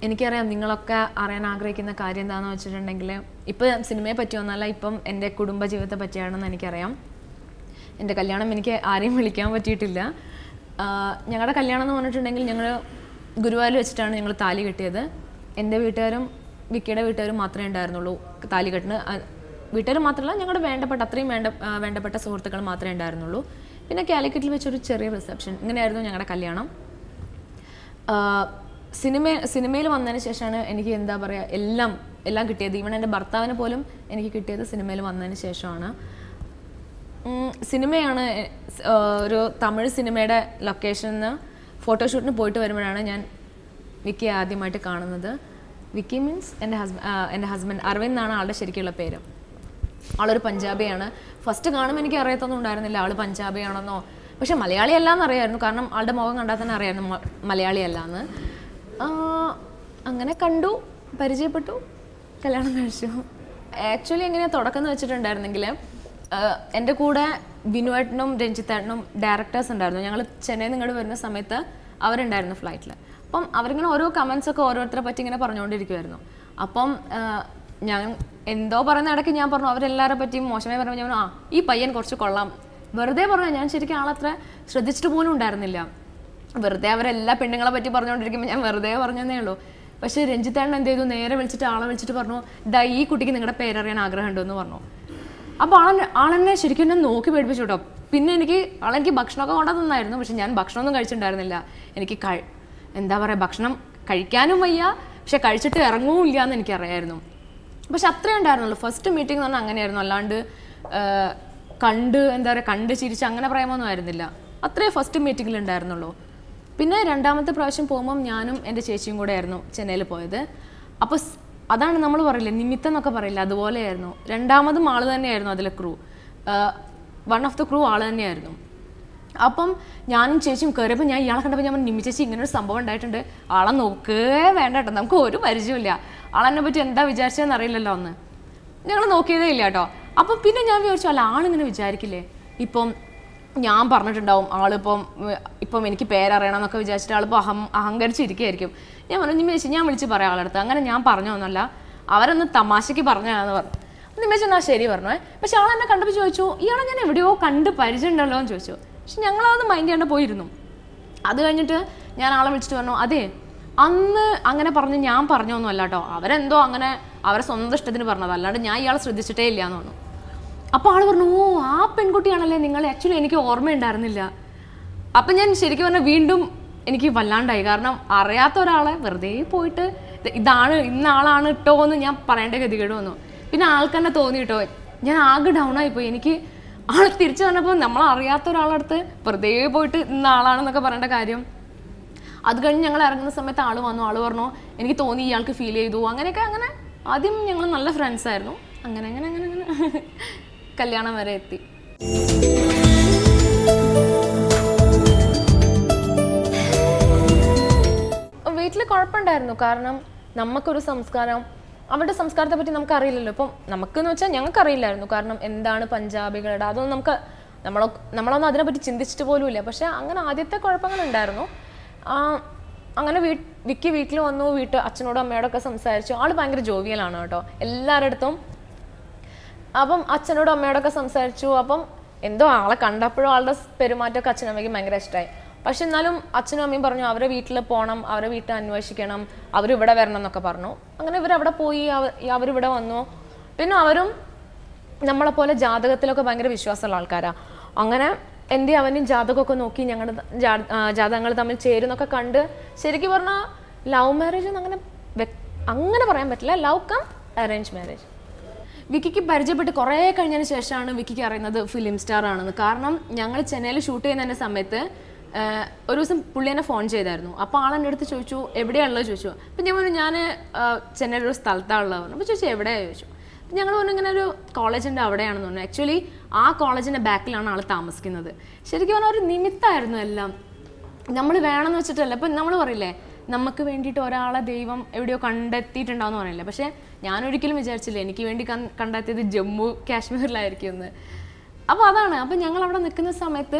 എനിക്കറിയാം നിങ്ങളൊക്കെ അറിയാൻ ആഗ്രഹിക്കുന്ന കാര്യം എന്താണെന്ന് വെച്ചിട്ടുണ്ടെങ്കിൽ ഇപ്പം സിനിമയെ പറ്റി ഒന്നല്ല ഇപ്പം എൻ്റെ കുടുംബ ജീവിതത്തെ പറ്റിയാണെന്ന് എനിക്കറിയാം എൻ്റെ കല്യാണം എനിക്ക് ആരെയും വിളിക്കാൻ പറ്റിയിട്ടില്ല ഞങ്ങളുടെ കല്യാണം എന്ന് പറഞ്ഞിട്ടുണ്ടെങ്കിൽ ഞങ്ങൾ ഗുരുവായൂർ വെച്ചിട്ടാണ് ഞങ്ങൾ താലി കെട്ടിയത് എൻ്റെ വീട്ടുകാരും വിക്കിയുടെ വീട്ടുകാരും മാത്രമേ ഉണ്ടായിരുന്നുള്ളൂ താലി കെട്ടിന് വീട്ടുകാർ മാത്രമല്ല ഞങ്ങളുടെ വേണ്ടപ്പെട്ട അത്രയും വേണ്ട ആ, വേണ്ടപ്പെട്ട സുഹൃത്തുക്കൾ മാത്രമേ ഉണ്ടായിരുന്നുള്ളൂ പിന്നെ കാലിക്കറ്റിൽ വെച്ചൊരു ചെറിയ റിസപ്ഷൻ ഇങ്ങനെയായിരുന്നു ഞങ്ങളുടെ കല്യാണം സിനിമ സിനിമയിൽ വന്നതിന് ശേഷമാണ് എനിക്ക് എന്താ പറയുക എല്ലാം എല്ലാം കിട്ടിയത് ഈവൻ എൻ്റെ ഭർത്താവിന് പോലും എനിക്ക് കിട്ടിയത് സിനിമയിൽ വന്നതിന് ശേഷമാണ് ഉം, സിനിമയാണ് എ- സ്- ആ, ഒരു തമിഴ് സിനിമയുടെ ലൊക്കേഷനിൽ നിന്ന് ഫോട്ടോഷൂട്ടിന് പോയിട്ട് വരുമ്പോഴാണ് ഞാൻ വിക്കി ആദ്യമായിട്ട് കാണുന്നത് വിക്കി മീൻസ് എൻ്റെ ഹസ്ബൻഡ് എൻ്റെ ഹസ്ബൻഡ് അരവിന്ദ് എന്നാണ് ആളുടെ ശരിക്കുള്ള പേര് ആളൊരു പഞ്ചാബിയാണ് ഫസ്റ്റ് കാണുമ്പോൾ എനിക്ക് അറിയത്തൊന്നും ഉണ്ടായിരുന്നില്ല ആൾ പഞ്ചാബിയാണെന്നോ പക്ഷെ മലയാളി അല്ലാന്ന് അറിയായിരുന്നു കാരണം ആളുടെ മുഖം കണ്ടാൽ തന്നെ അറിയായിരുന്നു മ- മലയാളി അല്ലാന്ന് ആ, അങ്ങനെ കണ്ടു പരിചയപ്പെട്ടു കല്യാണം കഴിച്ചു ആക്ച്വലി എങ്ങനെയാണ് തുടക്കം എന്ന് വെച്ചിട്ടുണ്ടായിരുന്നെങ്കിൽ എൻ്റെ കൂടെ ബിനുവേട്ടനും രഞ്ജിത്തേട്ടനും ഡയറക്ടേഴ്സ് ഉണ്ടായിരുന്നു ഞങ്ങൾ ചെന്നൈയിൽ നിന്ന് ഇങ്ങോട്ട് വരുന്ന സമയത്ത് അവരുണ്ടായിരുന്നു ഫ്ലൈറ്റിൽ അപ്പം അവരിങ്ങനെ ഓരോ കമൻസ് ഒക്കെ ഓരോരുത്തരെ പറ്റി ഇങ്ങനെ പറഞ്ഞുകൊണ്ടിരിക്കുമായിരുന്നു അപ്പം ആ, ഞാൻ എന്തോ പറയുന്ന ഇടയ്ക്ക് ഞാൻ പറഞ്ഞു അവരെല്ലാവരെ പറ്റിയും മോശമായി പറയുമ്പോൾ ഞാൻ പറഞ്ഞു, ആ ഈ പയ്യൻ കുറച്ച് കൊള്ളാം വെറുതെ പറഞ്ഞു ഞാൻ ശരിക്കും ആളത്ര ശ്രദ്ധിച്ചിട്ട് പോലും ഉണ്ടായിരുന്നില്ല വെറുതെ അവരെല്ലാ പെണ്ണുങ്ങളെ പറ്റി പറഞ്ഞുകൊണ്ടിരിക്കുമ്പോൾ ഞാൻ വെറുതെ പറഞ്ഞതേ ഉള്ളൂ പക്ഷേ രഞ്ജിത്തേണ്ണ എന്ത് ചെയ്തു നേരെ വിളിച്ചിട്ട് ആളെ വിളിച്ചിട്ട് പറഞ്ഞു ഡാ ഈ കുട്ടിക്ക് നിങ്ങളുടെ പേരറിയാൻ ആഗ്രഹമുണ്ടോ എന്ന് പറഞ്ഞു അപ്പോൾ ആളെന്നെ ആളെന്നെ ശരിക്കും എന്നെ നോക്കി പേടിപ്പിച്ചു കേട്ടോ പിന്നെ എനിക്ക് ആളെനിക്ക് ഭക്ഷണമൊക്കെ കൊണ്ടു തന്നായിരുന്നു പക്ഷെ ഞാൻ ഭക്ഷണമൊന്നും കഴിച്ചിട്ടുണ്ടായിരുന്നില്ല എനിക്ക് കഴി എന്താ പറയുക ഭക്ഷണം കഴിക്കാനും വയ്യ പക്ഷെ കഴിച്ചിട്ട് ഇറങ്ങുമില്ല എന്ന് എനിക്കറിയായിരുന്നു പക്ഷെ അത്രേ ഉണ്ടായിരുന്നുള്ളൂ ഫസ്റ്റ് മീറ്റിംഗ് എന്ന് പറഞ്ഞാൽ അങ്ങനെയായിരുന്നു അല്ലാണ്ട് ആ, കണ്ട് എന്താ പറയുക കണ്ട് ചിരിച്ച് അങ്ങനെ പറയുമൊന്നും ആയിരുന്നില്ല അത്രേ ഫസ്റ്റ് മീറ്റിങ്ങിൽ ഉണ്ടായിരുന്നുള്ളൂ പിന്നെ രണ്ടാമത്തെ പ്രാവശ്യം പോകുമ്പം ഞാനും എൻ്റെ ചേച്ചിയും കൂടെ ആയിരുന്നു ചെന്നൈയിൽ പോയത് അപ്പോൾ സ്- അതാണ് നമ്മൾ പറയില്ലേ നിമിത്തം എന്നൊക്കെ പറയില്ല അതുപോലെയായിരുന്നു രണ്ടാമതും ആൾ തന്നെയായിരുന്നു അതിലെ crew one of the crew ആൾ തന്നെയായിരുന്നു അപ്പം ഞാനും ചേച്ചിയും കയറിയപ്പോൾ ഞാൻ ഇയാളെ കണ്ടപ്പോൾ ഞാൻ പറഞ്ഞു, നിമ്മി ചേച്ചി ഇങ്ങനെ ഒരു സംഭവം ഉണ്ടായിട്ടുണ്ട് ആളെ നോക്കേ വേണ്ട കേട്ടോ നമുക്ക് ഒരു പരിചയമില്ല ആളെന്നെ പറ്റി എന്താ വിചാരിച്ചതെന്ന് അറിയില്ലല്ലോ അന്ന് ഞങ്ങൾ നോക്കിയതേ ഇല്ല കേട്ടോ അപ്പം പിന്നെ ഞാൻ വിചാരിച്ചു അല്ല ആളിങ്ങനെ വിചാരിക്കില്ലേ ഇപ്പം ഞാൻ പറഞ്ഞിട്ടുണ്ടാവും ആളിപ്പം ഉം, ഇപ്പം എനിക്ക് പേരറിയണം എന്നൊക്കെ വിചാരിച്ചിട്ട് ആളിപ്പോൾ അഹം അഹങ്കരിച്ചിരിക്കുകയായിരിക്കും ഞാൻ പറഞ്ഞു നിമ്മേച്ചി ഞാൻ വിളിച്ച് പറയാം ആളടുത്ത് അങ്ങനെ ഞാൻ പറഞ്ഞൊന്നുമല്ല അവരൊന്ന് തമാശയ്ക്ക് പറഞ്ഞതാന്ന് പറഞ്ഞു നിമ്മേച്ചി എന്നാ ശരി പറഞ്ഞു ഏ. പക്ഷെ ആളെന്നെ കണ്ടപ്പോൾ ചോദിച്ചു ഇയാളെ ഞാൻ എവിടെയോ കണ്ട് പരിചയമുണ്ടല്ലോ എന്ന് ചോദിച്ചു പക്ഷെ ഞങ്ങളതൊന്ന് മൈൻഡ് ചെയ്യാണ്ട് പോയിരുന്നു അത് കഴിഞ്ഞിട്ട് ഞാൻ ആളെ വിളിച്ചിട്ട് പറഞ്ഞു അതെ അന്ന് അങ്ങനെ പറഞ്ഞ് ഞാൻ പറഞ്ഞൊന്നും അല്ല കേട്ടോ അവരെന്തോ അങ്ങനെ അവരെ സ്വന്തം ഇഷ്ടത്തിന് പറഞ്ഞത് അല്ലാണ്ട് ഞാൻ ഇയാളെ ശ്രദ്ധിച്ചിട്ടേ ഇല്ല എന്ന് പറഞ്ഞു അപ്പോൾ ആൾ പറഞ്ഞു ഓ ആ പെൺകുട്ടിയാണല്ലേ നിങ്ങൾ ആക്ച്വലി എനിക്ക് ഓർമ്മയുണ്ടായിരുന്നില്ല അപ്പം ഞാൻ ശരിക്കും പറഞ്ഞാൽ വീണ്ടും എനിക്ക് വല്ലാണ്ടായി കാരണം അറിയാത്ത ഒരാളെ വെറുതെ പോയിട്ട് ഇത് ഇതാണ് ഇന്ന ആളാണ് ഇട്ടോ എന്ന് ഞാൻ പറയേണ്ട ഗതികേട് വന്നു പിന്നെ ആൾക്ക് തന്നെ തോന്നി കേട്ടോ ഞാൻ ആകെ ഡൗൺ ആയിപ്പോയി എനിക്ക് ആൾ തിരിച്ചു വന്നപ്പോൾ നമ്മൾ അറിയാത്ത ഒരാളടുത്ത് വെറുതെ പോയിട്ട് ഇന്ന ആളാണെന്നൊക്കെ പറയേണ്ട കാര്യം അത് കഴിഞ്ഞ് ഞങ്ങൾ ഇറങ്ങുന്ന സമയത്ത് ആൾ വന്നു ആൾ പറഞ്ഞു എനിക്ക് തോന്നി ഇയാൾക്ക് ഫീൽ ചെയ്തു അങ്ങനെയൊക്കെ അങ്ങനെ ആദ്യം ഞങ്ങൾ നല്ല ഫ്രണ്ട്സ് ആയിരുന്നു അങ്ങനെ അങ്ങനെ അങ്ങനെ അങ്ങനെ കല്യാണം വരെ എത്തി വീട്ടിൽ കുഴപ്പമുണ്ടായിരുന്നു കാരണം നമുക്കൊരു സംസ്കാരം അവരുടെ സംസ്കാരത്തെ പറ്റി നമുക്ക് അറിയില്ലല്ലോ ഇപ്പം നമുക്കെന്ന് വെച്ചാൽ ഞങ്ങൾക്ക് അറിയില്ലായിരുന്നു കാരണം എന്താണ് പഞ്ചാബികളുടെ അതൊന്നും നമുക്ക് നമ്മളോ നമ്മളൊന്നും അതിനെപ്പറ്റി ചിന്തിച്ചിട്ട് പോലും ഇല്ല പക്ഷെ അങ്ങനെ ആദ്യത്തെ കുഴപ്പങ്ങളുണ്ടായിരുന്നു ആ, അങ്ങനെ വീ വിക്കി വീട്ടിൽ വന്നു വീട്ട് അച്ഛനോടും അമ്മയോടൊക്കെ സംസാരിച്ചു ആൾ ഭയങ്കര ജോവിയലാണ് കേട്ടോ എല്ലാവരുടെ അടുത്തും അപ്പം അച്ഛനോടും അമ്മയോടൊക്കെ സംസാരിച്ചു അപ്പം എന്തോ ആളെ കണ്ടപ്പോഴും ആളുടെ സ് പെരുമാറ്റമൊക്കെ അച്ഛനും അമ്മയ്ക്ക് ഭയങ്കര ഇഷ്ടമായി പക്ഷെ എന്നാലും അച്ഛനും അമ്മയും പറഞ്ഞു അവരെ വീട്ടിൽ പോകണം അവരെ വീട്ടിൽ അന്വേഷിക്കണം അവരിവിടെ വരണം എന്നൊക്കെ പറഞ്ഞു അങ്ങനെ ഇവരവിടെ പോയി അവ- അവരിവിടെ വന്നു പിന്നെ അവരും നമ്മളെപ്പോലെ ജാതകത്തിലൊക്കെ ഭയങ്കര വിശ്വാസമുള്ള ആൾക്കാരാണ് അങ്ങനെ എൻ്റെ അവനും ജാതകമൊക്കെ നോക്കി ഞങ്ങളുടെ ജാതകങ്ങൾ തമ്മിൽ ചേരുന്നൊക്കെ കണ്ട് ശരിക്കും പറഞ്ഞാൽ ലവ് മാരേജ് ഒന്നും അങ്ങനെ വ്യക്- അങ്ങനെ പറയാൻ പറ്റില്ല ലവ് കം അറേഞ്ച് മാരേജ് വിക്കിക്ക് പരിചയപ്പെട്ട് കുറേ കഴിഞ്ഞതിന് ശേഷമാണ് വിക്കിക്ക് അറിയുന്നത് ഫിലിം സ്റ്റാർ ആണെന്ന് കാരണം ഞങ്ങൾ ചെന്നൈയിൽ ഷൂട്ട് ചെയ്യുന്നതിൻ്റെ സമയത്ത് ആഹ്, ഒരു ദിവസം പുള്ളി എന്നെ ഫോൺ ചെയ്തായിരുന്നു അപ്പോൾ ആൾ എൻ്റെ അടുത്ത് ചോദിച്ചു എവിടെയാണുള്ളത് ചോദിച്ചു അപ്പം ഞാൻ പറഞ്ഞു ഞാൻ ചെന്നൈയിൽ ഒരു സ്ഥലത്താണുള്ളത് പറഞ്ഞു അപ്പോൾ ചോദിച്ചു എവിടെയാണ് ചോദിച്ചു അപ്പം ഞങ്ങൾ പറഞ്ഞു ഇങ്ങനെ ഒരു കോളേജിൻ്റെ അവിടെയാണെന്ന് പറഞ്ഞു ആക്ച്വലി ആ കോളേജിൻ്റെ ബാക്കിലാണ് ആൾ താമസിക്കുന്നത് ശരിക്കും പറഞ്ഞാൽ ഒരു നിമിത്തമായിരുന്നു എല്ലാം നമ്മൾ വേണമെന്ന് വെച്ചിട്ടല്ല ഇപ്പം നമ്മൾ പറയില്ലേ നമുക്ക് വേണ്ടിയിട്ട് ഒരാളെ ദൈവം എവിടെയോ കണ്ടെത്തിയിട്ടുണ്ടാവുമെന്ന് പറയില്ലേ പക്ഷേ ഞാൻ ഒരിക്കലും വിചാരിച്ചില്ല എനിക്ക് വേണ്ടി കൺ- കണ്ടെത്തിയത് ജമ്മു കാശ്മീരിലായിരിക്കും എന്ന് അപ്പോൾ അതാണ് അപ്പം ഞങ്ങൾ അവിടെ നിൽക്കുന്ന സമയത്ത്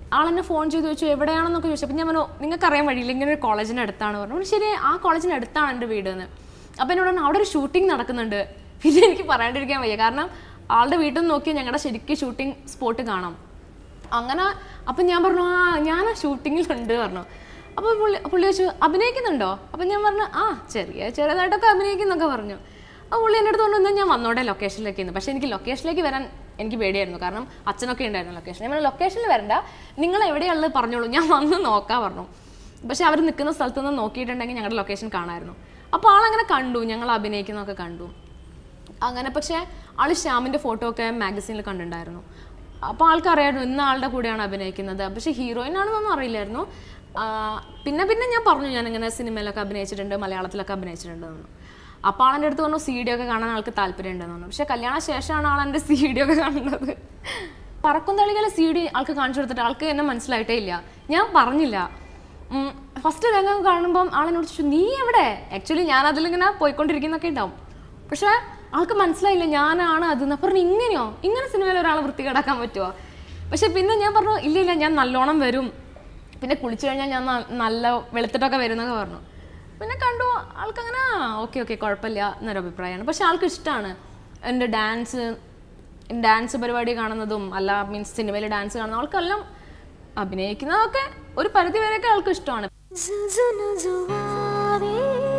ആളെന്നെ ഫോൺ ചെയ്ത് ചോദിച്ചു എവിടെയാണെന്നൊക്കെ ചോദിച്ചു അപ്പം ഞാൻ പറഞ്ഞു നിങ്ങൾക്ക് അറിയാൻ വഴിയില്ല ഇങ്ങനെ ഒരു കോളേജിൻ്റെ അടുത്താണ് പറഞ്ഞു "അപ്പോൾ ശരി ആ കോളേജിൻ്റെ അടുത്താണ് എൻ്റെ വീട് എന്ന് അപ്പം എന്നോട് പറഞ്ഞു അവിടെ ഒരു ഷൂട്ടിംഗ് നടക്കുന്നുണ്ട് പിന്നെ എനിക്ക് പറയാണ്ടിരിക്കാൻ വയ്യ കാരണം ആളുടെ വീട്ടിൽ നിന്ന് നോക്കിയാൽ ഞങ്ങളുടെ ശരിക്കും ഷൂട്ടിംഗ് സ്പോട്ട് കാണാം അങ്ങനെ അപ്പം ഞാൻ പറഞ്ഞു ആ ഞാൻ ആ ഷൂട്ടിങ്ങിലുണ്ട് പറഞ്ഞു അപ്പോൾ പുള്ളി പുള്ളി ചോദിച്ചു അഭിനയിക്കുന്നുണ്ടോ അപ്പം ഞാൻ പറഞ്ഞു ആ ചെറിയ ചെറുതായിട്ടൊക്കെ അഭിനയിക്കുന്നൊക്കെ പറഞ്ഞു അപ്പോൾ പുള്ളി എൻ്റെ അടുത്ത് പറഞ്ഞു "എന്നാ ഞാൻ വന്നോട്ടെ ലൊക്കേഷനിലേക്ക് എന്ന് പക്ഷേ എനിക്ക് ലൊക്കേഷനിലേക്ക് വരാൻ എനിക്ക് പേടിയായിരുന്നു കാരണം അച്ഛനൊക്കെ ഉണ്ടായിരുന്നു ലൊക്കേഷൻ ഞാൻ പറഞ്ഞു ലൊക്കേഷനിൽ വരണ്ട നിങ്ങൾ എവിടെയുള്ളത് പറഞ്ഞോളൂ ഞാൻ വന്ന് നോക്കാം പറഞ്ഞു പക്ഷേ അവർ നിൽക്കുന്ന സ്ഥലത്ത് നിന്ന് നോക്കിയിട്ടുണ്ടെങ്കിൽ ഞങ്ങളുടെ ലൊക്കേഷൻ കാണാമായിരുന്നു അപ്പോൾ ആളങ്ങനെ കണ്ടു ഞങ്ങൾ അഭിനയിക്കുന്നതൊക്കെ കണ്ടു അങ്ങനെ പക്ഷേ ആൾ ശ്യാമിൻ്റെ ഫോട്ടോ ഒക്കെ മാഗസീനിൽ കണ്ടിട്ടുണ്ടായിരുന്നു അപ്പോൾ ആൾക്കറിയായിരുന്നു ഇന്ന ആളുടെ കൂടെയാണ് അഭിനയിക്കുന്നത് പക്ഷേ ഹീറോയിൻ ആണെന്നൊന്നും അറിയില്ലായിരുന്നു ആ, പിന്നെ പിന്നെ ഞാൻ പറഞ്ഞു ഞാൻ ഇങ്ങനെ സിനിമയിലൊക്കെ അഭിനയിച്ചിട്ടുണ്ട് മലയാളത്തിലൊക്കെ അഭിനയിച്ചിട്ടുണ്ട് എന്ന് അപ്പോൾ ആളെൻ്റെ അടുത്ത് പറഞ്ഞു സി ഡി ഒക്കെ കാണാൻ ആൾക്ക് താല്പര്യം ഉണ്ടെന്ന് പറഞ്ഞു പക്ഷേ കല്യാണ ശേഷമാണ് ആൾ എൻ്റെ സി ഡി ഒക്കെ കാണുന്നത് പറക്കും തളികയിലെ സി ഡി ആൾക്ക് കാണിച്ചു കൊടുത്തിട്ട് ആൾക്ക് എന്നെ മനസ്സിലായിട്ടേ ഇല്ല ഞാൻ പറഞ്ഞില്ല ഫസ്റ്റ് രംഗം കാണുമ്പം ആളെന്നോട് ചോദിച്ചു നീ എവിടെ ആക്ച്വലി ഞാൻ അതിലിങ്ങനെ പോയിക്കൊണ്ടിരിക്കുന്നൊക്കെ ഉണ്ടാവും പക്ഷേ ആൾക്ക് മനസ്സിലായില്ല ഞാനാണ് അത് എന്ന് പറഞ്ഞു ഇങ്ങനെയോ ഇങ്ങനെ സിനിമയിൽ ഒരാളെ വൃത്തികേടാക്കാൻ പറ്റുമോ പക്ഷെ പിന്നെ ഞാൻ പറഞ്ഞു ഇല്ല ഇല്ല ഞാൻ നല്ലോണം വരും പിന്നെ കുളിച്ചു കഴിഞ്ഞാൽ ഞാൻ ന- നല്ല വെളുത്തിട്ടൊക്കെ വരും എന്നൊക്കെ പറഞ്ഞു പിന്നെ കണ്ടു ആൾക്കങ്ങനെ ഓക്കെ ഓക്കെ കുഴപ്പമില്ല എന്നൊരു അഭിപ്രായമാണ് പക്ഷെ ആൾക്ക് ഇഷ്ടമാണ് എൻ്റെ ഡാൻസ് ഡാൻസ് പരിപാടി കാണുന്നതും അല്ല മീൻസ് സിനിമയിൽ ഡാൻസ് കാണുന്ന ആൾക്കെല്ലാം അഭിനയിക്കുന്നതൊക്കെ ഒരു പരിധി വരെയൊക്കെ ആൾക്ക് ഇഷ്ടമാണ് Zuzun zuave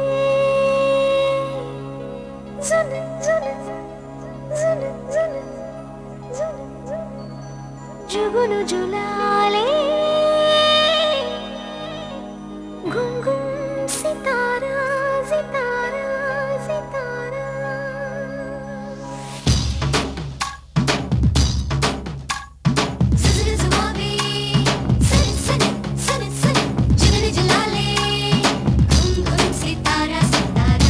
Zun zun zun zun zun Jugunu julale Gum gum sitara sitara sitara Zuzun zuave Sun sun sun sun Jugunu julale Gum gum sitara sitara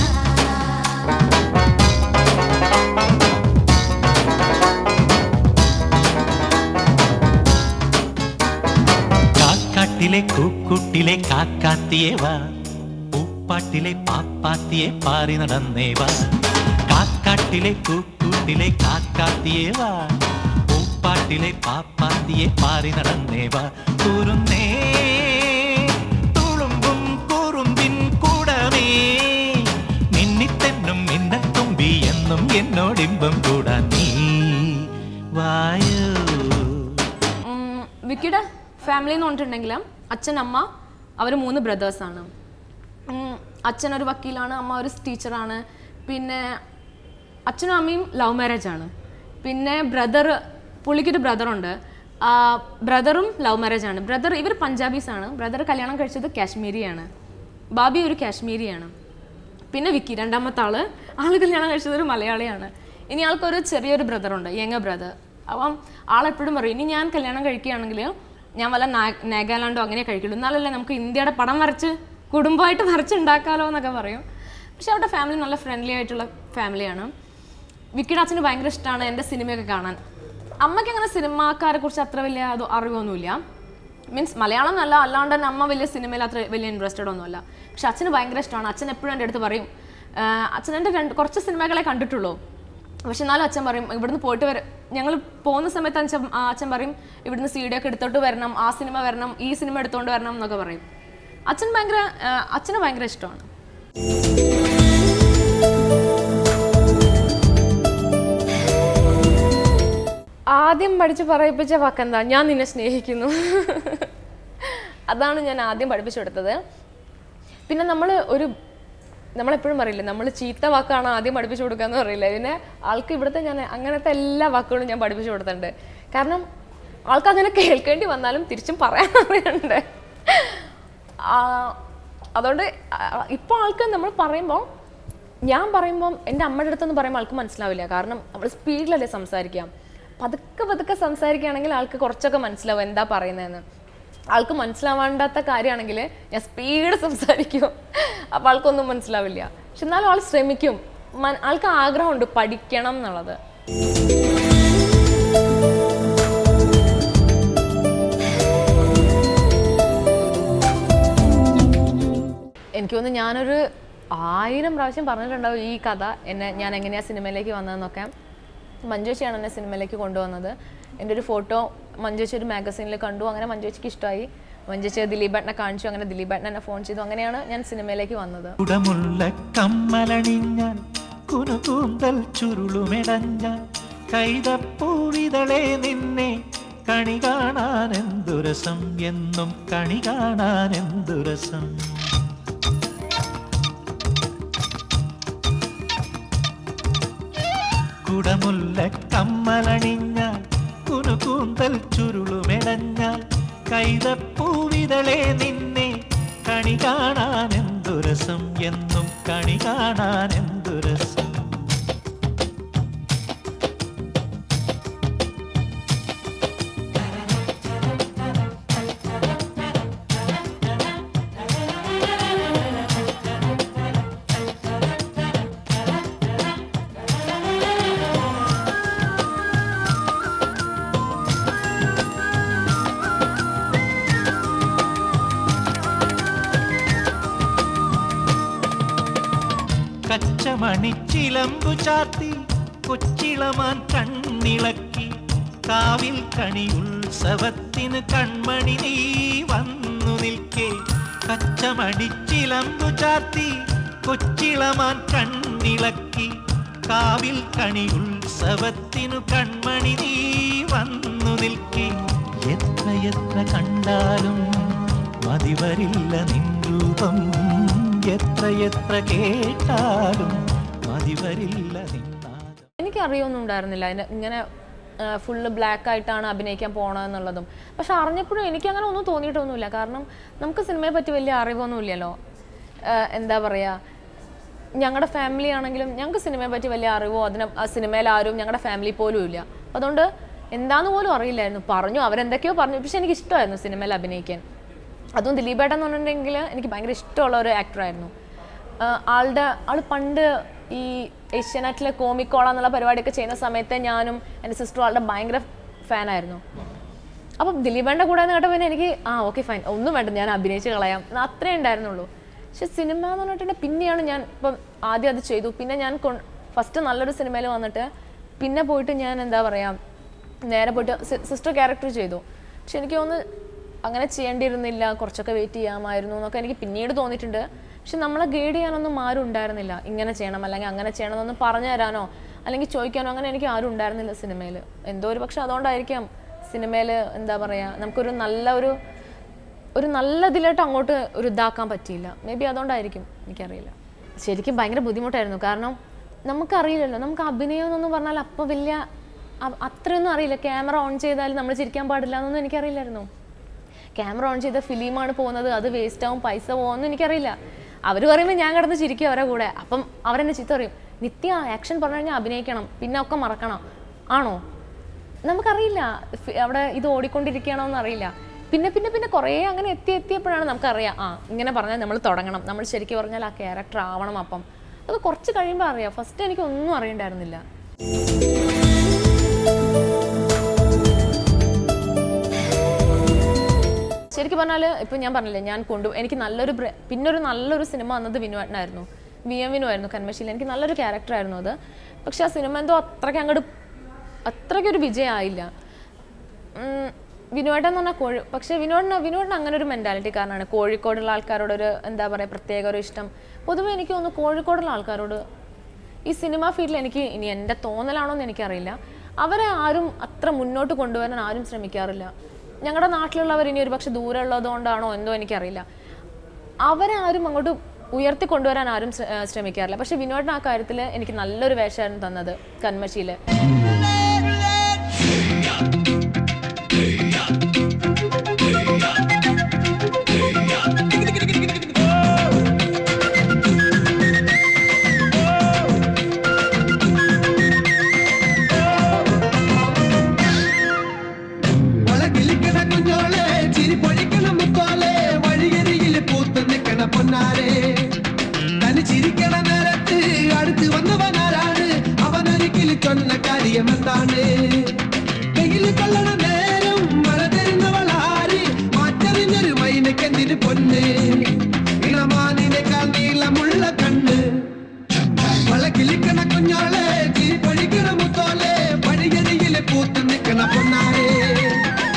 കാക്കാട്ടിലെ കൂക്കുട്ടിലെ കാക്കാത്തിയേവാ പൂപ്പാട്ടിലെ പാപ്പാത്തിയെ പാറി നടന്നേവാ കാക്കാട്ടിലെ കൂക്കുട്ടിലെ കാക്കാത്തിയേവാ പൂപ്പാട്ടിലെ പാപ്പാത്തിയെ പാറി നടന്നേവാ കുറുന്നേ തുളുമ്പും കുറുമ്പിൻ കൂടമേ മിന്നിത്തെന്നും മിന്നത്തുമ്പി എന്നും എന്നോടിമ്പം കൂടാ നീ വായു ഉം, വിക്കിയുടെ ഫാമിലി എന്ന് പറഞ്ഞിട്ടുണ്ടെങ്കിൽ അച്ഛൻ അമ്മ അവർ മൂന്ന് ബ്രദേഴ്സാണ് അച്ഛൻ ഒരു വക്കീലാണ് അമ്മ ഒരു ടീച്ചറാണ് പിന്നെ അച്ഛനും അമ്മയും ലവ് മാരേജ് ആണ് പിന്നെ ബ്രദർ പുള്ളിക്കൊരു ബ്രദറുണ്ട് ബ്രദറും ലവ് മാരേജ് ആണ് ബ്രദർ ഇവർ പഞ്ചാബീസ് ആണ് ബ്രദർ കല്യാണം കഴിച്ചത് കാശ്മീരിയാണ് ബാബി ഒരു കാശ്മീരിയാണ് പിന്നെ വിക്കി രണ്ടാമത്തെ ആള് ആള് കല്യാണം കഴിച്ചത് ഒരു മലയാളിയാണ് ഇനി ആൾക്കൊരു ചെറിയൊരു ബ്രദറുണ്ട് യങ്ങ ബ്രദർ അപ്പം ആളെപ്പോഴും പറയും ഇനി ഞാൻ കല്യാണം കഴിക്കുകയാണെങ്കിൽ ഞാൻ വല്ല നാ- നാഗാലാൻഡോ അങ്ങനെ കഴിക്കുള്ളൂ എന്നാലല്ലേ നമുക്ക് ഇന്ത്യയുടെ പടം വരച്ച് കുടുംബമായിട്ട് വരച്ചുണ്ടാക്കാലോ എന്നൊക്കെ പറയും പക്ഷെ അവരുടെ ഫാമിലി നല്ല ഫ്രണ്ട്ലി ആയിട്ടുള്ള ഫാമിലിയാണ് വിക്കിയുടെ അച്ഛന് ഭയങ്കര ഇഷ്ടമാണ് എൻ്റെ സിനിമയൊക്കെ കാണാൻ അമ്മയ്ക്ക് അങ്ങനെ സിനിമാക്കാരെ കുറിച്ച് അത്ര വലിയ അത് അറിവൊന്നുമില്ല മീൻസ് മലയാളം എന്നല്ല അല്ലാണ്ട് തന്നെ അമ്മ വലിയ സിനിമയിൽ അത്ര വലിയ ഇൻട്രസ്റ്റഡ് ഒന്നുമല്ല പക്ഷെ അച്ഛന് ഭയങ്കര ഇഷ്ടമാണ് അച്ഛൻ എപ്പോഴും എൻ്റെ അടുത്ത് പറയും ആഹ് അച്ഛൻ എൻ്റെ രണ്ട് കുറച്ച് സിനിമകളെ കണ്ടിട്ടുള്ളൂ പക്ഷെ എന്നാലും അച്ഛൻ പറയും ഇവിടുന്ന് പോയിട്ട് വര ഞങ്ങൾ പോകുന്ന സമയത്ത് അച്ഛൻ ആ അച്ഛൻ പറയും ഇവിടുന്ന് സി ഡി ഒക്കെ എടുത്തോട്ട് വരണം ആ സിനിമ വരണം ഈ സിനിമ എടുത്തോണ്ട് വരണം എന്നൊക്കെ പറയും അച്ഛൻ ഭയങ്കര ആഹ് അച്ഛന് ഭയങ്കര ഇഷ്ടമാണ് ആദ്യം പഠിച്ച് പറയിപ്പിച്ച വാക്കെന്താ ഞാൻ നിന്നെ സ്നേഹിക്കുന്നു അതാണ് ഞാൻ ആദ്യം പഠിപ്പിച്ചു കൊടുത്തത് പിന്നെ നമ്മൾ ഒരു നമ്മളെപ്പോഴും പറയില്ലേ നമ്മൾ ചീത്ത വാക്കാണ് ആദ്യം പഠിപ്പിച്ചു കൊടുക്കാന്ന് പറയില്ല പിന്നെ ആൾക്ക് ഇവിടുത്തെ ഞാൻ അങ്ങനത്തെ എല്ലാ വാക്കുകളും ഞാൻ പഠിപ്പിച്ചു കൊടുത്തിട്ടുണ്ട് കാരണം ആൾക്ക് അങ്ങനെ കേൾക്കേണ്ടി വന്നാലും തിരിച്ചും പറയാൻ അറിയണ്ടേ ആ, അതുകൊണ്ട് ഇപ്പോൾ ആൾക്ക് നമ്മൾ പറയുമ്പോൾ ഞാൻ പറയുമ്പോൾ എൻ്റെ അമ്മയുടെ അടുത്തൊന്നും പറയുമ്പോൾ ആൾക്ക് മനസ്സിലാവില്ല കാരണം നമ്മൾ സ്പീഡിലല്ലേ സംസാരിക്കാം പതുക്കെ പതുക്കെ സംസാരിക്കുകയാണെങ്കിൽ ആൾക്ക് കുറച്ചൊക്കെ മനസ്സിലാവും എന്താ പറയുന്നതെന്ന് ആൾക്ക് മനസ്സിലാവേണ്ടാത്ത കാര്യമാണെങ്കിൽ ഞാൻ സ്പീഡ് സംസാരിക്കും അപ്പോൾ ആൾക്കൊന്നും മനസ്സിലാവില്ല പക്ഷെ എന്നാലും ആൾ ശ്രമിക്കും മൻ- ആൾക്ക് ആഗ്രഹമുണ്ട് പഠിക്കണം എന്നുള്ളത് എനിക്ക് തോന്നുന്നു ഞാനൊരു ആയിരം പ്രാവശ്യം പറഞ്ഞിട്ടുണ്ടാവും ഈ കഥ എന്നെ ഞാൻ എങ്ങനെയാ സിനിമയിലേക്ക് വന്നതെന്നൊക്കെ മഞ്ജുശിയാണ് എന്നെ സിനിമയിലേക്ക് കൊണ്ടുവന്നത് എൻ്റെ ഒരു ഫോട്ടോ മഞ്ജുച്ചി ഒരു മാഗസീനിൽ കണ്ടു അങ്ങനെ മഞ്ജുച്ചിക്ക് ഇഷ്ടമായി മഞ്ജുച്ചി ദിലീപേട്ടനെ കാണിച്ചു അങ്ങനെ ദിലീപേട്ടൻ എന്നെ ഫോൺ ചെയ്തു അങ്ങനെയാണ് ഞാൻ സിനിമയിലേക്ക് വന്നത് കുടമുള്ള കമ്മലണിഞ്ഞാൽ കുനുകൂന്തൽ ചുരുളുമെടഞ്ഞാൽ കൈതപ്പൂവിതളെ നിന്നെ കണി കാണാൻ എന്തുരസം എന്നും കണി കാണാൻ എന്തുരസം കുടമുല്ല കമ്മലണിഞ്ഞാൽ കുനുകൂന്തൽ ചുരുളുമെടഞ്ഞാൽ കൈതപ്പൂവിതളെ നിന്നെ കണി കാണാൻ എന്തുരസം എന്നും കണി കാണാൻ എന്തുരസം കച്ചമണിച്ചിലമ്പു ചാർത്തി കൊച്ചിളമാൻ കണ്ണിളക്കി കാവിൽ കണി ഉത്സവത്തിന് കൺമണി നീ വന്നു നിൽക്കേ കച്ചമണിച്ചിലമ്പു ചാർത്തി കൊച്ചിളമാൻ കണ്ണിളക്കി കാവിൽ കണി ഉത്സവത്തിനു കൺമണി നീ വന്നു നിൽക്കേ എത്ര എത്ര കണ്ടാലും മതിവരില്ല നിൻ രൂപം എത്ര എത്ര കേട്ടാലും മതിവരില്ല നിന്നാദം എനിക്ക് അറിയൊന്നും ഉണ്ടായിരുന്നില്ല അതിന് ഇങ്ങനെ ഫുള്ള് ബ്ലാക്ക് ആയിട്ടാണ് അഭിനയിക്കാൻ പോണതെന്നുള്ളതും പക്ഷെ അറിഞ്ഞപ്പോഴും എനിക്ക് അങ്ങനെ ഒന്നും തോന്നിയിട്ടൊന്നുമില്ല കാരണം നമുക്ക് സിനിമയെ പറ്റി വലിയ അറിവൊന്നും ഇല്ലല്ലോ ആഹ് എന്താ പറയുക ഞങ്ങളുടെ ഫാമിലി ആണെങ്കിലും ഞങ്ങൾക്ക് സിനിമയെ പറ്റി വലിയ അറിവോ അതിന് ആ സിനിമയിൽ ആരും ഞങ്ങളുടെ ഫാമിലി പോലും ഇല്ല അതുകൊണ്ട് എന്താന്ന് പോലും അറിയില്ലായിരുന്നു പറഞ്ഞു അവരെന്തൊക്കെയോ പറഞ്ഞു പക്ഷെ എനിക്ക് ഇഷ്ടമായിരുന്നു സിനിമയിൽ അഭിനയിക്കാൻ അതും ദിലീപേട്ടൻ എന്ന് പറഞ്ഞിട്ടുണ്ടെങ്കിൽ എനിക്ക് ഭയങ്കര ഇഷ്ടമുള്ള ഒരു ആക്ടറായിരുന്നു ആളുടെ ആൾ പണ്ട് ഈ ഏഷ്യാനെറ്റിലെ കോമിക്കോള എന്നുള്ള പരിപാടിയൊക്കെ ചെയ്യുന്ന സമയത്ത് ഞാനും എൻ്റെ സിസ്റ്ററും ആളുടെ ഭയങ്കര ഫാനായിരുന്നു അപ്പം ദിലീപേൻ്റെ കൂടെ എന്ന് കേട്ടപ്പോൾ പിന്നെ എനിക്ക് ആ ഓക്കെ ഫൈൻ ഒന്നും വേണ്ട ഞാൻ അഭിനയിച്ച് കളയാം എന്ന് അത്രേ ഉണ്ടായിരുന്നുള്ളൂ പക്ഷെ സിനിമ എന്ന് പറഞ്ഞിട്ടുണ്ടെങ്കിൽ പിന്നെയാണ് ഞാൻ ഇപ്പം ആദ്യം അത് ചെയ്തു പിന്നെ ഞാൻ ഫസ്റ്റ് നല്ലൊരു സിനിമയിൽ വന്നിട്ട് പിന്നെ പോയിട്ട് ഞാൻ എന്താ പറയുക നേരെ പോയിട്ട് സിസ്റ്റർ ക്യാരക്ടർ ചെയ്തു പക്ഷെ എനിക്ക് തോന്നുന്നു അങ്ങനെ ചെയ്യേണ്ടിയിരുന്നില്ല കുറച്ചൊക്കെ വെയിറ്റ് ചെയ്യാമായിരുന്നു എന്നൊക്കെ എനിക്ക് പിന്നീട് തോന്നിയിട്ടുണ്ട് പക്ഷെ നമ്മളെ ഗൈഡ് ചെയ്യാനൊന്നും ആരും ഉണ്ടായിരുന്നില്ല ഇങ്ങനെ ചെയ്യണം അല്ലെങ്കിൽ അങ്ങനെ ചെയ്യണം എന്നൊന്നും പറഞ്ഞു തരാനോ അല്ലെങ്കിൽ ചോദിക്കാനോ അങ്ങനെ എനിക്ക് ആരും ഉണ്ടായിരുന്നില്ല സിനിമയിൽ എന്തോ ഒരു പക്ഷെ അതുകൊണ്ടായിരിക്കാം സിനിമയിൽ എന്താ പറയുക നമുക്കൊരു നല്ല ഒരു ഒരു നല്ല ഇതിലോട്ട് അങ്ങോട്ട് ഒരു ഇതാക്കാൻ പറ്റിയില്ല മേ ബി അതുകൊണ്ടായിരിക്കും എനിക്കറിയില്ല ശരിക്കും ഭയങ്കര ബുദ്ധിമുട്ടായിരുന്നു കാരണം നമുക്കറിയില്ലല്ലോ നമുക്ക് അഭിനയം എന്നൊന്നും പറഞ്ഞാൽ അപ്പോൾ വലിയ അ- അത്രയൊന്നും അറിയില്ല ക്യാമറ ഓൺ ചെയ്താൽ നമ്മൾ ചിരിക്കാൻ പാടില്ല എന്നൊന്നും എനിക്കറിയില്ലായിരുന്നു ക്യാമറ ഓൺ ചെയ്ത ഫിലിമാണ് പോകുന്നത് അത് വേസ്റ്റ് ആവും പൈസ പോകുമെന്ന് എനിക്കറിയില്ല അവർ പറയുമ്പോൾ ഞാൻ കിടന്ന് ചിരിക്കും അവരെ കൂടെ അപ്പം അവരെന്നെ ചീത്ത പറയും നിത്യ ആക്ഷൻ പറഞ്ഞു കഴിഞ്ഞാൽ അഭിനയിക്കണം പിന്നെ ഒക്കെ മറക്കണം ആണോ നമുക്കറിയില്ല ഫി- അവിടെ ഇത് ഓടിക്കൊണ്ടിരിക്കുകയാണോ എന്ന് അറിയില്ല പിന്നെ പിന്നെ പിന്നെ കുറേ അങ്ങനെ എത്തി എത്തിയപ്പോഴാണ് നമുക്കറിയാം ആ ഇങ്ങനെ പറഞ്ഞാൽ നമ്മൾ തുടങ്ങണം നമ്മൾ ശരിക്കും പറഞ്ഞാൽ ആ ക്യാരക്ടർ ആവണം അപ്പം അത് കുറച്ച് കഴിയുമ്പോൾ അറിയാം ഫസ്റ്റ് എനിക്ക് ഒന്നും അറിയണ്ടായിരുന്നില്ല ശരിക്കും പറഞ്ഞാൽ ഇപ്പം ഞാൻ പറഞ്ഞില്ലേ ഞാൻ കൊണ്ടു എനിക്ക് നല്ലൊരു ബ്ര- പിന്നൊരു നല്ലൊരു സിനിമ വന്നത് വിനുവേട്ടനായിരുന്നു വി എം വിനു ആയിരുന്നു കന്മശിയിൽ എനിക്ക് നല്ലൊരു ക്യാരക്ടറായിരുന്നു അത് പക്ഷെ ആ സിനിമ എന്തോ അത്രയ്ക്ക് അങ്ങോട്ട് അത്രയ്ക്കൊരു വിജയമായില്ല ഉം, വിനോദം എന്ന് പറഞ്ഞാൽ കോഴി പക്ഷേ വിനോദിന് വിനോദിന് അങ്ങനെ ഒരു മെൻറ്റാലിറ്റി കാരണമാണ് കോഴിക്കോടുള്ള ആൾക്കാരോടൊരു എന്താ പറയുക പ്രത്യേക ഒരു ഇഷ്ടം പൊതുവെ എനിക്ക് തോന്നുന്നു കോഴിക്കോടുള്ള ആൾക്കാരോട് ഈ സിനിമ ഫീൽഡിൽ എനിക്ക് ഇനി എൻ്റെ തോന്നലാണോ എന്ന് എനിക്കറിയില്ല അവരെ ആരും അത്ര മുന്നോട്ട് കൊണ്ടുവരാൻ ആരും ശ്രമിക്കാറില്ല ഞങ്ങളുടെ നാട്ടിലുള്ളവർ ഇനി ഒരു പക്ഷെ ദൂരെ ഉള്ളതുകൊണ്ടാണോ എന്തോ എനിക്കറിയില്ല അവരെ ആരും അങ്ങോട്ട് ഉയർത്തി കൊണ്ടുവരാൻ ആരും ശ്ര- ഏഹ് ശ്രമിക്കാറില്ല പക്ഷെ വിനോദിന് ആ കാര്യത്തിൽ എനിക്ക് നല്ലൊരു വേഷമായിരുന്നു തന്നത് കന്മശിയിൽ വളകിലിക്കണ കുഞ്ഞോളെ ചിരി പൊഴിക്കണ മുത്തോലെ വഴിയരികിൽ പൂത്ത് നിൽക്കണ പൊന്നാരെ തനി ചിരിക്കണ നേരത്ത് അടുത്ത് വന്നവനാരാണ് അവനൊരിക്കൽ ചൊന്ന കാര്യം എന്താണ് വെയിൽ കൊള്ളണ നേരം മഴ തരുന്നവളാര് മാറ്ററിഞ്ഞൊരു മൈനക്കെന്തിന് പൊന്ന് ഇളമാനിനേക്കാൾ നീളമുള്ള കണ്ണ് വളകിലിക്കണ കുഞ്ഞോളെ ചിരി പൊഴിക്കണ മുത്തോലെ വഴിയരികിൽ പൂത്ത് നിൽക്കണ പൊന്നാരെ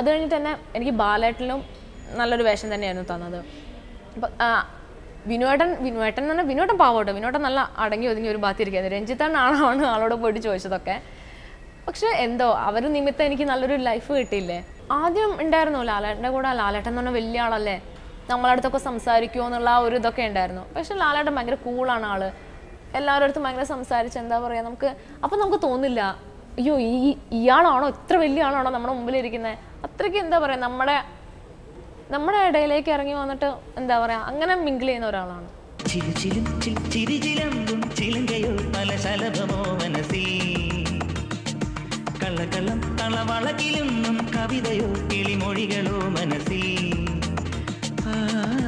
അത് കഴിഞ്ഞിട്ട് തന്നെ എനിക്ക് ബാലേട്ടനിലും നല്ലൊരു വേഷം തന്നെയായിരുന്നു തന്നത് അപ്പം ആ, വിനുവേട്ടൻ വിനുവേട്ടൻ എന്ന് പറഞ്ഞാൽ വിനുവേട്ടൻ പാവോട്ടോ വിനുവേട്ടൻ നല്ല അടങ്ങി ഒതുങ്ങി ഒരു ഭാഗത്ത് ഇരിക്കുന്നത് രഞ്ജിത്താണ് ആണ് ആളോട് പോയിട്ട് ചോദിച്ചതൊക്കെ പക്ഷെ എന്തോ അവർ നിമിത്തം എനിക്ക് നല്ലൊരു ലൈഫ് കിട്ടിയില്ലേ ആദ്യം ഉണ്ടായിരുന്നു ലാലേട്ടൻ്റെ കൂടെ ലാലേട്ടൻ എന്ന് പറഞ്ഞാൽ വലിയ ആളല്ലേ നമ്മളെ അടുത്തൊക്കെ സംസാരിക്കുമോ എന്നുള്ള ആ ഒരു ഇതൊക്കെ ഉണ്ടായിരുന്നു പക്ഷെ ലാലേട്ടൻ ഭയങ്കര കൂളാണ് ആള് എല്ലാവരുടെ അടുത്തും ഭയങ്കര സംസാരിച്ച് എന്താ പറയുക നമുക്ക് അപ്പം നമുക്ക് തോന്നില്ല അയ്യോ ഈ ഇയാളാണോ ഇത്ര വലിയ ആളാണോ നമ്മുടെ മുമ്പിലിരിക്കുന്നത് അത്രയ്ക്ക് എന്താ പറയുക നമ്മുടെ നമ്മുടെ ഇടയിലേക്ക് ഇറങ്ങി വന്നിട്ട് എന്താ പറയുക അങ്ങനെ മിങ്കിൾ ചെയ്യുന്ന ഒരാളാണ് ചിരിച്ചിലും ചിരിചിലമ്പും ചിലങ്കയോ പല ശലഭമോ മനസ്സിൽ കള്ളക്കള്ളം തളവളകിലും കവിതയോ കിളിമൊഴികളോ മനസ്സിൽ ആ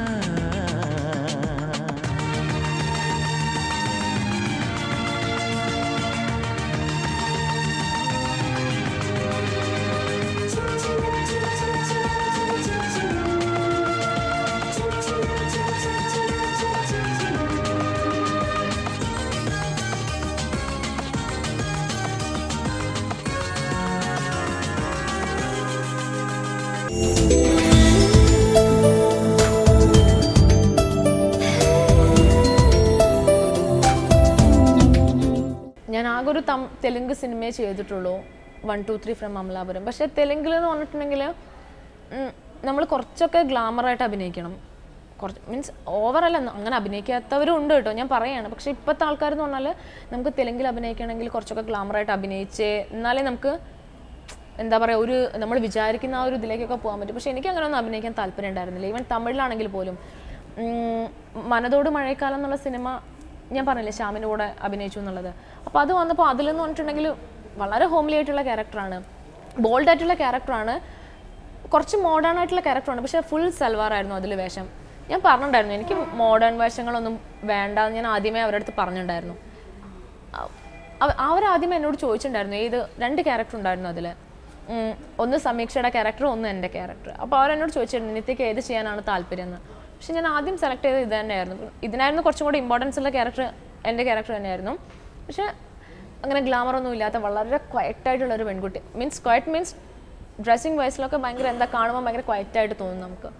ഞാൻ ആകെ ഒരു തം തെലുങ്ക് സിനിമയെ ചെയ്തിട്ടുള്ളൂ one two three from Amalapuram പക്ഷെ തെലുങ്കിൽ എന്ന് പറഞ്ഞിട്ടുണ്ടെങ്കിൽ നമ്മൾ കുറച്ചൊക്കെ ഗ്ലാമറായിട്ട് അഭിനയിക്കണം കുറച്ച് മീൻസ് ഓവറല്ല അങ്ങനെ അഭിനയിക്കാത്തവരും ഉണ്ട് കേട്ടോ ഞാൻ പറയാണ് പക്ഷെ ഇപ്പോഴത്തെ ആൾക്കാർ എന്ന് പറഞ്ഞാൽ നമുക്ക് തെലുങ്കിൽ അഭിനയിക്കണമെങ്കിൽ കുറച്ചൊക്കെ ഗ്ലാമറായിട്ട് അഭിനയിച്ച് എന്നാലേ നമുക്ക് എന്താ പറയുക ഒരു നമ്മൾ വിചാരിക്കുന്ന ആ ഒരു ഇതിലേക്കൊക്കെ പോകാൻ പറ്റും പക്ഷെ എനിക്ക് അങ്ങനെ ഒന്നും അഭിനയിക്കാൻ താല്പര്യം ഉണ്ടായിരുന്നില്ല ഈവൻ തമിഴിലാണെങ്കിൽ പോലും ഉം, മനതോട് മഴക്കാലം എന്നുള്ള സിനിമ ഞാൻ പറഞ്ഞില്ലേ ശ്യാമിൻ്റെ കൂടെ അഭിനയിച്ചു എന്നുള്ളത് അപ്പോൾ അത് വന്നപ്പോൾ അതിലെന്ന് പറഞ്ഞിട്ടുണ്ടെങ്കിൽ വളരെ ഹോംലി ആയിട്ടുള്ള ക്യാരക്ടറാണ് ബോൾഡ് ആയിട്ടുള്ള ക്യാരക്ടറാണ് കുറച്ച് മോഡേൺ ആയിട്ടുള്ള ക്യാരക്ടറാണ് പക്ഷേ ഫുൾ സൽവാർ ആയിരുന്നു അതിൽ വേഷം ഞാൻ പറഞ്ഞിട്ടുണ്ടായിരുന്നു എനിക്ക് മോഡേൺ വേഷങ്ങളൊന്നും വേണ്ട എന്ന് ഞാൻ ആദ്യമേ അവരുടെ അടുത്ത് പറഞ്ഞിട്ടുണ്ടായിരുന്നു അവരാദ്യം എന്നോട് ചോദിച്ചിട്ടുണ്ടായിരുന്നു ഏത് രണ്ട് ക്യാരക്ടർ ഉണ്ടായിരുന്നു അതിൽ ഒന്ന് സമീക്ഷയുടെ ക്യാരക്ടർ ഒന്ന് എൻ്റെ ക്യാരക്ടർ അപ്പോൾ അവരെന്നോട് ചോദിച്ചിരുന്നു നിത്യക്ക് ഏത് ചെയ്യാനാണ് താല്പര്യം എന്ന് പക്ഷെ ഞാൻ ആദ്യം സെലക്ട് ചെയ്തത് ഇത് തന്നെയായിരുന്നു ഇതിനായിരുന്നു കുറച്ചും കൂടി ഇമ്പോർട്ടൻസ് ഉള്ള ക്യാരക്ടർ എൻ്റെ ക്യാരക്ടർ തന്നെയായിരുന്നു പക്ഷെ അങ്ങനെ ഗ്ലാമർ ഒന്നും ഇല്ലാത്ത വളരെ ക്വയറ്റ് ആയിട്ടുള്ള ഒരു പെൺകുട്ടി മീൻസ് ക്വയറ്റ് മീൻസ് ഡ്രസ്സിങ് വയസ്സിലൊക്കെ ഭയങ്കര എന്താ കാണുമ്പോൾ ഭയങ്കര ക്വയറ്റ് ആയിട്ട് തോന്നും നമുക്ക്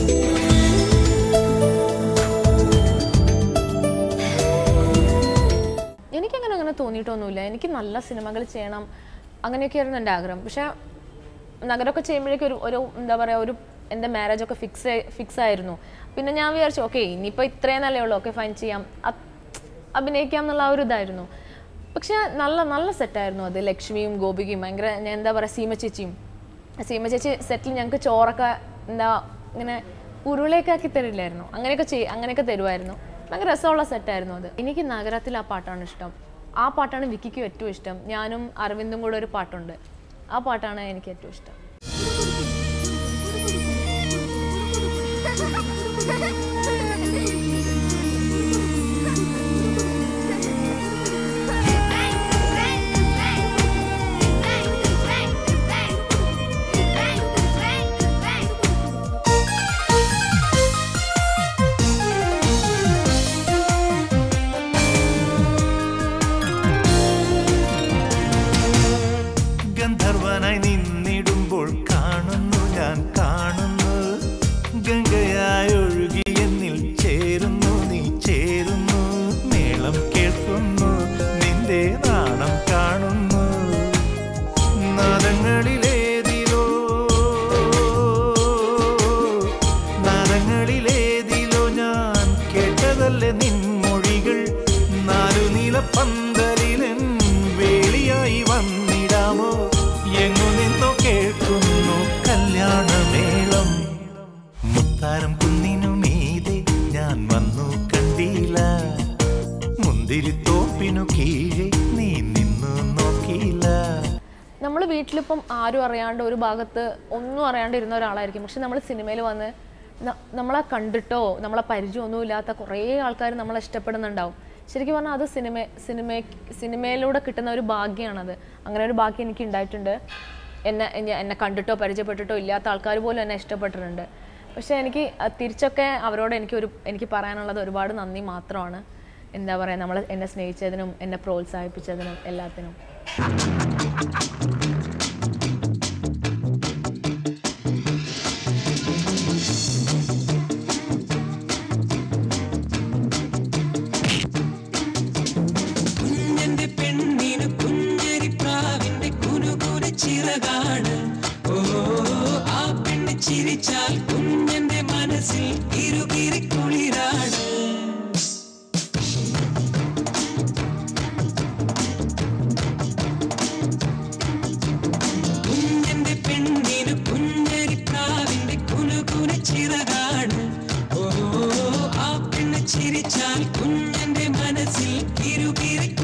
എനിക്കങ്ങനെ അങ്ങനെ തോന്നിയിട്ടൊന്നുമില്ല എനിക്ക് നല്ല സിനിമകൾ ചെയ്യണം അങ്ങനെയൊക്കെയായിരുന്നു എൻ്റെ ആഗ്രഹം പക്ഷേ നഗരമൊക്കെ ചെയ്യുമ്പോഴേക്കും ഒരു ഒരു എന്താ പറയുക ഒരു എൻ്റെ മാരേജൊക്കെ ഫിക്സ് ഫിക്സ് ആയിരുന്നു പിന്നെ ഞാൻ വിചാരിച്ചു ഓക്കെ ഇനിയിപ്പോൾ ഇത്രയും നല്ലേ ഉള്ളൂ ഓക്കെ ഫൈൻ ചെയ്യാം അത് അഭിനയിക്കാം എന്നുള്ള ആ ഒരു ഇതായിരുന്നു പക്ഷേ നല്ല നല്ല സെറ്റായിരുന്നു അത് ലക്ഷ്മിയും ഗോപികയും ഭയങ്കര ഞാൻ എന്താ പറയുക സീമ ചേച്ചിയും സീമ ചേച്ചി സെറ്റിൽ ഞങ്ങൾക്ക് ചോറൊക്കെ എന്താ ഇങ്ങനെ ഉരുളയൊക്കെ ആക്കി തരില്ലായിരുന്നു അങ്ങനെയൊക്കെ ചെയ് അങ്ങനെയൊക്കെ തരുമായിരുന്നു ഭയങ്കര രസമുള്ള സെറ്റായിരുന്നു അത് എനിക്ക് നഗരത്തിൽ ആ പാട്ടാണ് ഇഷ്ടം ആ പാട്ടാണ് വിക്കിക്കും ഏറ്റവും ഇഷ്ടം ഞാനും അരവിന്ദും കൂടെ ഒരു പാട്ടുണ്ട് ആ പാട്ടാണ് എനിക്ക് ഏറ്റവും ഇഷ്ടം ഗന്ധർവനായി നിന്നിടുമ്പോൾ കാണുന്നു ഞാൻ കാണുന്നു ഗംഗയായി ഒഴുകി എന്നിൽ ചേരുന്നു നീ ചേരുന്നു മേളം കേൾക്കുന്നു നിന്റെ നാണം കാണുന്നു നാദങ്ങളിലേതിലോ നാദങ്ങളിലേതിലോ ഞാൻ കേട്ടതല്ലേ നിൻ മൊഴികൾ നാലു നീലപ്പന്തലിലെൻ വേളിയായി വന്നിടാമോ എങ്ങു നിന്നോ കേൾക്കുന്നു കല്യാണമേളം മുത്താരം കുന്നിനു മീതെ ഞാൻ വന്നു കണ്ടില്ല മുന്തിരിത്തോപ്പിനു കീഴെ നീ നിന്നു നോക്കിയില്ല നമ്മൾ വീട്ടിലിപ്പം ആരും അറിയാണ്ട് ഒരു ഭാഗത്ത് ഒന്നും അറിയാണ്ട് ഇരുന്ന ഒരാളായിരിക്കും പക്ഷെ നമ്മൾ സിനിമയിൽ വന്ന് ന- നമ്മളെ കണ്ടിട്ടോ നമ്മളെ പരിചയമൊന്നും ഇല്ലാത്ത കുറേ ആൾക്കാർ നമ്മളെ ഇഷ്ടപ്പെടുന്നുണ്ടാവും ശരിക്കും പറഞ്ഞാൽ അത് സിനിമ സിനിമ സിനിമയിലൂടെ കിട്ടുന്ന ഒരു ഭാഗ്യമാണത് അങ്ങനെ ഒരു ഭാഗ്യം എനിക്ക് ഉണ്ടായിട്ടുണ്ട് എന്നെ എന്നെ- എന്നെ കണ്ടിട്ടോ പരിചയപ്പെട്ടിട്ടോ ഇല്ലാത്ത ആൾക്കാർ പോലും എന്നെ ഇഷ്ടപ്പെട്ടിട്ടുണ്ട് പക്ഷേ എനിക്ക് അഹ് തിരിച്ചൊക്കെ അവരോട് എനിക്ക് ഒരു എനിക്ക് പറയാനുള്ളത് ഒരുപാട് നന്ദി മാത്രമാണ് എന്താ പറയുക നമ്മൾ എന്നെ സ്നേഹിച്ചതിനും എന്നെ പ്രോത്സാഹിപ്പിച്ചതിനും എല്ലാത്തിനും ചിരിച്ചാൽ കുഞ്ഞന്റെ മനസ്സിൽ കിരുകിരിക്കും